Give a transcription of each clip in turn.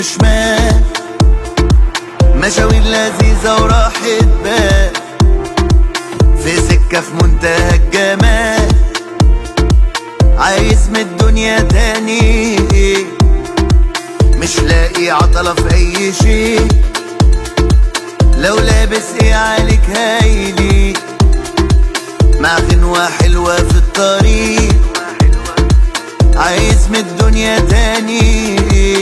وشمال مشاوير لذيذة وراحة بال في سكة في منتهى الجمال عايز من الدنيا تاني مش لاقي عطلة في أي شيء لو لابس ايه عليك هايلي مع غنوة حلوة في الطريق عايز من الدنيا تاني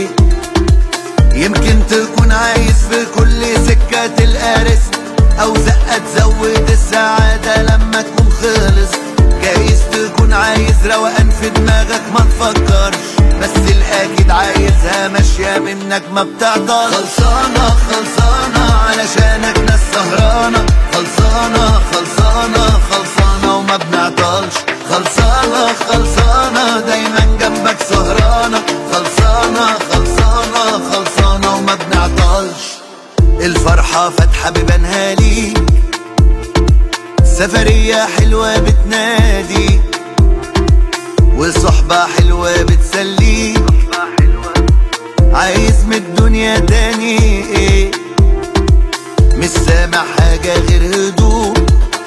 يمكن تكون عايز في كل سكة تلقى رزق أو زقة تزود السعادة لما تكون خلص جايز تكون عايز روقان في دماغك ما تفكرش بس الأكيد عايزها ماشية منك ما بتعطل خلصانة خلصانة علشانك ناس سهرانة خلصانة خلصانة خلصانة وما بنعطلش خلصانة خلصانة دايما جنبك سهرانة خلصانة خلصانة خلصانة وما بنعطلش الفرحة فاتحة ببانها ليك سفرية حلوة بتنادي والصحبة حلوة بتسليك عايز من الدنيا تاني ايه مش سامع حاجة غير هدوء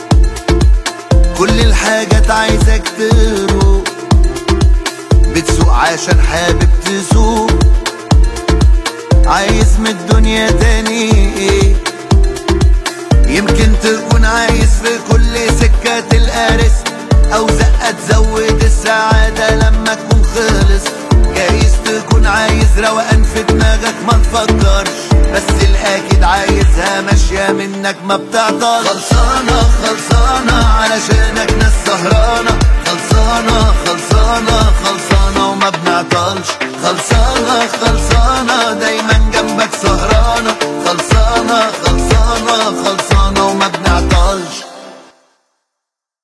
كل الحاجات عايزك تروق بتسوق عشان حابب تسوق عايز من الدنيا تاني ايه يمكن تكون عايز في كل سكة تلقى رزق أو زقة تزود السعادة لما تكون خلص جايز تكون عايز روقان في دماغك ما تفكرش بس الأكيد عايزها ماشية منك ما بتعطل خلصانة خلصانة علشانك ناس سهرانة خلصانة خلصانة خلصانة وما بنعطلش خلصانة خلصانة دايما جنبك سهرانة خلصانة خلصانة خلصانة